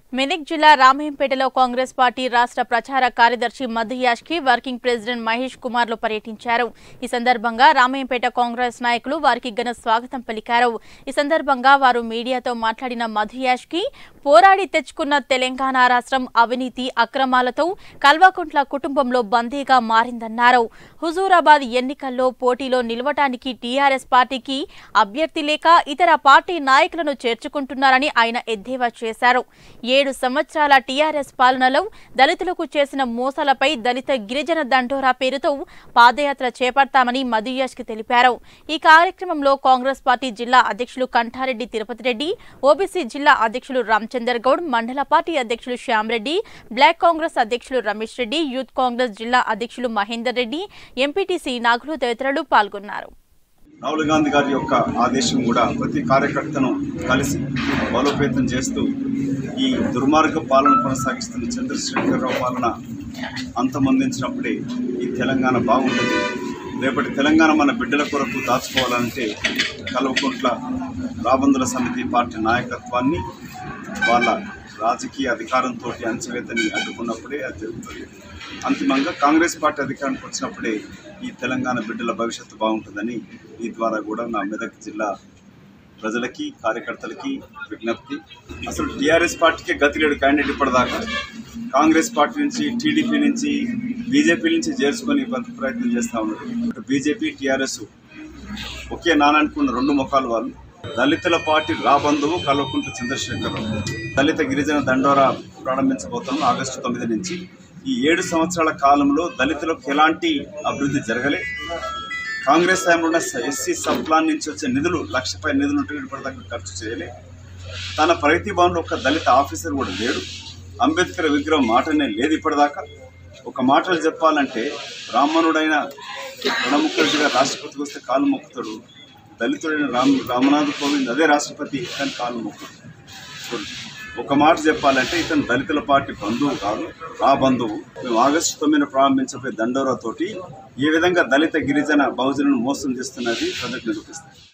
మెదక్ జిల్లా రామయ్యంపేటలో కాంగ్రెస్ పార్టీ రాష్ట్ర ప్రచార కార్యదర్శి మధు యాష్కి వర్కింగ్ ప్రెసిడెంట్ మహేష్ కుమార్లు పర్యటించారు ఈ సందర్భంగా రామయ్యంపేట కాంగ్రెస్ నాయకులు వారికి ఘన స్వాగతం పలికారు ఈ సందర్భంగా వారు మీడియాతో మాట్లాడిన మధు యాష్కి పోరాడి తెచ్చుకున్న తెలంగాణ రాష్ట్రం అవినీతి అక్రమాలతో కల్వకుంట్ల కుటుంబంలో బందీగా మారిందన్నారు హుజూరాబాద్ ఎన్నికల్లో పోటీలో నిలవటానికి టీఆర్ఎస్ పార్టీకి అభ్యర్థి లేక ఇతర పార్టీ నాయకులను చేర్చుకుంటున్నారని ఆయన ఎద్దేవా చేశారు ఏడు సంవత్సరాల టీఆర్ఎస్ పాలనలో దళితులకు చేసిన మోసాలపై దళిత గిరిజన దండోరా పేరుతో పాదయాత్ర చేపడతామని మధుయాష్కి తెలిపారు ఈ కార్యక్రమంలో కాంగ్రెస్ పార్టీ జిల్లా అధ్యక్షులు కంఠారెడ్డి తిరుపతి రెడ్డి ఓబీసీ జిల్లా అధ్యక్షులు రామచందర్ గౌడ్ మండల పార్టీ అధ్యక్షులు శ్యామరెడ్డి బ్లాక్ కాంగ్రెస్ అధ్యక్షులు రమేష్ రెడ్డి యూత్ కాంగ్రెస్ జిల్లా అధ్యక్షులు మహేందర్ రెడ్డి ఎంపీటీసీ నాగులు తదితరులు పాల్గొన్నారు రాహుల్ గాంధీ గారి యొక్క ఆదేశం కూడా ప్రతి కార్యకర్తను కలిసి బలోపేతం చేస్తూ ఈ దుర్మార్గ పాలన కొనసాగిస్తున్న చంద్రశేఖరరావు పాలన అంతమొందించినప్పుడే ఈ తెలంగాణ బాగుంటుంది రేపటి తెలంగాణ మన బిడ్డల కొరకు దాచుకోవాలంటే కల్వకుంట్ల రాబందుల సమితి పార్టీ నాయకత్వాన్ని వాళ్ళ రాజకీయ అధికారంతో అణచివేతని అడ్డుకున్నప్పుడే అది జరుగుతుంది అంతిమంగా కాంగ్రెస్ పార్టీ అధికారానికి వచ్చినప్పుడే ఈ తెలంగాణ బిడ్డల భవిష్యత్తు బాగుంటుందని ఈ ద్వారా కూడా నా మెదక్ జిల్లా ప్రజలకి కార్యకర్తలకి విజ్ఞప్తి అసలు టీఆర్ఎస్ పార్టీకే గతి లేడు క్యాండిడేట్ ఇప్పటిదాకా కాంగ్రెస్ పార్టీ నుంచి టీడీపీ నుంచి బీజేపీ నుంచి చేర్చుకొని బతుకు ప్రయత్నం చేస్తూ ఉన్నారు ఇటు బీజేపీ టీఆర్ఎస్ ఒకే నానానికి రెండు ముఖాలు వాళ్ళు దళితుల పార్టీ రాబంధువు కల్వకుంట్ల చంద్రశేఖరరావు దళిత గిరిజన దండోరా ప్రారంభించబోతున్నాం ఆగస్టు తొమ్మిది నుంచి ఈ ఏడు సంవత్సరాల కాలంలో దళితులకు ఎలాంటి అభివృద్ధి జరగలే కాంగ్రెస్ హయాంలో ఉన్న ఎస్సీ సబ్ ప్లాన్ నుంచి వచ్చే నిధులు లక్షపై నిధులు ఉంటే ఇప్పటిదాకా ఖర్చు చేయలే తన ప్రగతి భవన్లో ఒక దళిత ఆఫీసర్ కూడా లేడు అంబేద్కర్ విగ్రహం మాటనే లేదు ఇప్పటిదాకా ఒక మాటలు చెప్పాలంటే బ్రాహ్మణుడైన ప్రణబ్ ముఖర్జీ గారు రాష్ట్రపతికి వస్తే కాలు మొక్కుతాడు దళితుడైన రామ్ రామనాథ్ కోవింద్ అదే రాష్ట్రపతి కానీ కాలు మొక్కుతాడు సో ఒక మాట చెప్పాలంటే ఇతను దళితుల పార్టీ బంధువు కాదు ఆ బంధువు మేము ఆగస్టు తొమ్మిదిన ప్రారంభించబోయే దండోరా తోటి ఏ విధంగా దళిత గిరిజన బహుజనులను మోసం చేస్తున్నది ప్రజలకు నిరూపిస్తుంది